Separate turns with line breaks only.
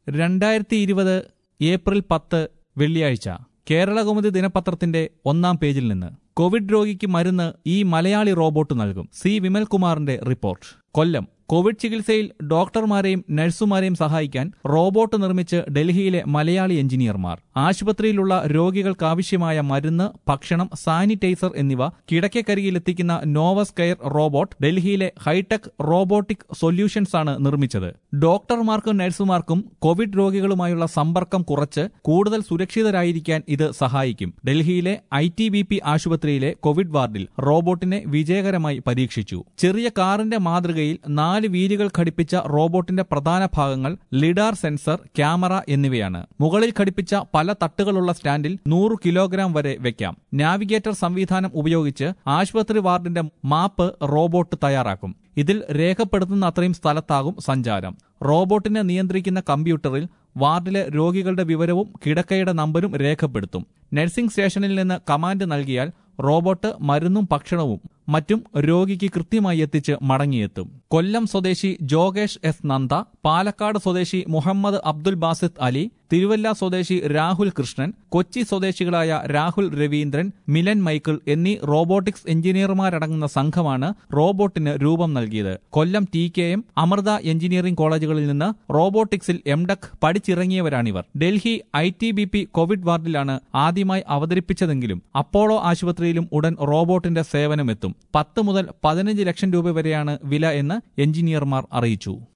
രണ്ടായിരത്തി ഇരുപത് ഏപ്രിൽ പത്ത് വെള്ളിയാഴ്ച കേരളകൗമുദി ദിനപത്രത്തിന്റെ ഒന്നാം പേജിൽ നിന്ന് കോവിഡ് രോഗിക്ക് മരുന്ന് ഈ മലയാളി റോബോട്ട് നൽകും സി വിമൽകുമാറിന്റെ റിപ്പോർട്ട് കൊല്ലം കോവിഡ് ചികിത്സയിൽ ഡോക്ടർമാരെയും നഴ്സുമാരെയും സഹായിക്കാൻ റോബോട്ട് നിർമ്മിച്ച് ഡൽഹിയിലെ മലയാളി എഞ്ചിനീയർമാർ ആശുപത്രിയിലുള്ള രോഗികൾക്കാവശ്യമായ മരുന്ന് ഭക്ഷണം സാനിറ്റൈസർ എന്നിവ കിടക്കക്കരികിലെത്തിക്കുന്ന നോവസ് കെയർ റോബോട്ട് ഡൽഹിയിലെ ഹൈടെക് റോബോട്ടിക് സൊല്യൂഷൻസ് ആണ് നിർമ്മിച്ചത് ഡോക്ടർമാർക്കും നഴ്സുമാർക്കും കോവിഡ് രോഗികളുമായുള്ള സമ്പർക്കം കുറച്ച് കൂടുതൽ സുരക്ഷിതരായിരിക്കാൻ ഇത് സഹായിക്കും ഡൽഹിയിലെ ഐ ടി ബി പി ആശുപത്രിയിലെ കോവിഡ് വാർഡിൽ റോബോട്ടിനെ വിജയകരമായി പരീക്ഷിച്ചു ചെറിയ കാറിന്റെ മാതൃകയിൽ നാല് വീലുകൾ ഘടിപ്പിച്ച റോബോട്ടിന്റെ പ്രധാന ഭാഗങ്ങൾ ലിഡാർ സെൻസർ ക്യാമറ എന്നിവയാണ് മുകളിൽ ഘടിപ്പിച്ച പല തട്ടുകളുള്ള സ്റ്റാൻഡിൽ നൂറ് കിലോഗ്രാം വരെ വെക്കാം നാവിഗേറ്റർ സംവിധാനം ഉപയോഗിച്ച് ആശുപത്രി വാർഡിന്റെ മാപ്പ് റോബോട്ട് തയ്യാറാക്കും ഇതിൽ രേഖപ്പെടുത്തുന്ന അത്രയും സ്ഥലത്താകും സഞ്ചാരം റോബോട്ടിനെ നിയന്ത്രിക്കുന്ന കമ്പ്യൂട്ടറിൽ വാർഡിലെ രോഗികളുടെ വിവരവും കിടക്കയുടെ നമ്പരും രേഖപ്പെടുത്തും നഴ്സിംഗ് സ്റ്റേഷനിൽ നിന്ന് കമാൻഡ് നൽകിയാൽ റോബോട്ട് മരുന്നും ഭക്ഷണവും മറ്റും രോഗിക്ക് കൃത്യമായി എത്തിച്ച് മടങ്ങിയെത്തും കൊല്ലം സ്വദേശി ജോഗേഷ് എസ് നന്ദ പാലക്കാട് സ്വദേശി മുഹമ്മദ് അബ്ദുൽ ബാസിത്ത് അലി തിരുവല്ല സ്വദേശി രാഹുൽ കൃഷ്ണൻ കൊച്ചി സ്വദേശികളായ രാഹുൽ രവീന്ദ്രൻ മിലൻ മൈക്കിൾ എന്നീ റോബോട്ടിക്സ് എഞ്ചിനീയർമാരടങ്ങുന്ന സംഘമാണ് റോബോട്ടിന് രൂപം നൽകിയത് Kollam T K M Amrita engineering കോളേജുകളിൽ നിന്ന് റോബോട്ടിക്സിൽ എംടെക് പഠിച്ചിറങ്ങിയവരാണിവർ Delhi I T B P covid വാർഡിലാണ് ആദ്യമായി അവതരിപ്പിച്ചതെങ്കിലും അപ്പോളോ ആശുപത്രിയിലും ഉടൻ റോബോട്ടിന്റെ സേവനമെത്തും പത്ത് മുതൽ പതിനഞ്ച് ലക്ഷം രൂപ വരെയാണ് വില എന്ന് എഞ്ചിനീയർമാർ അറിയിച്ചു